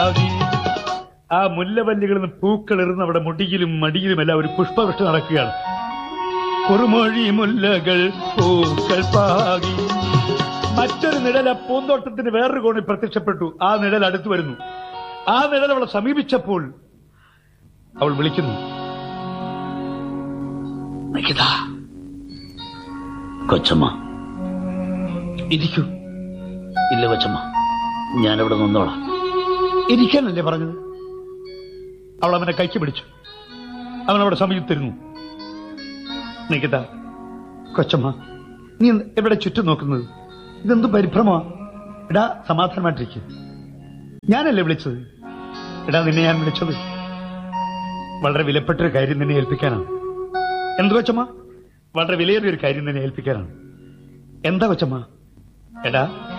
ആ മുല്ലവല്ലികളിൽ നിന്ന് പൂക്കൾ എറിന്ന് അവിടെ മുടിയിലും മടിയിലും എല്ലാം ഒരു പുഷ്പവൃഷ്ടി നടക്കുകയാണ് കുറുമൊഴി മുല്ലകൾ പൂക്കൾ പാകി മറ്റൊരു നിഴൽ ആ പൂന്തോട്ടത്തിന് വേറൊരു കോണിൽ പ്രത്യക്ഷപ്പെട്ടു ആ നിഴൽ അടുത്തു വരുന്നു ആ നിഴൽ അവളെ സമീപിച്ചപ്പോൾ അവൾ വിളിക്കുന്നു നികിത കൊച്ചമ്മ ഇരിക്കൂ ഇല്ല കൊച്ചമ്മ ഞാനിവിടെ നിന്നോളാം ഇരിക്കാനല്ലേ പറഞ്ഞത് അവൾ അവനെ കൈക്ക് പിടിച്ചു അവൻ അവിടെ സമീപത്തിരുന്നു നികിത കൊച്ചമ്മ നീ എന്ത് എവിടെ ചുറ്റും നോക്കുന്നത് ഇതെന്ത് പരിഭ്രമമാ എടാ സമാധാനമായിട്ടിരിക്കും ഞാനല്ലേ വിളിച്ചത് എടാ നിന്നെ ഞാൻ വിളിച്ചത് വളരെ വിലപ്പെട്ടൊരു കാര്യം നിന്നെ ഏൽപ്പിക്കാനാണ് എന്ത് കൊച്ചമ്മ വളരെ വിലയേറിയ ഒരു കാര്യം നിന്നെ ഏൽപ്പിക്കാനാണ് എന്താ കൊച്ചമ്മ എടാ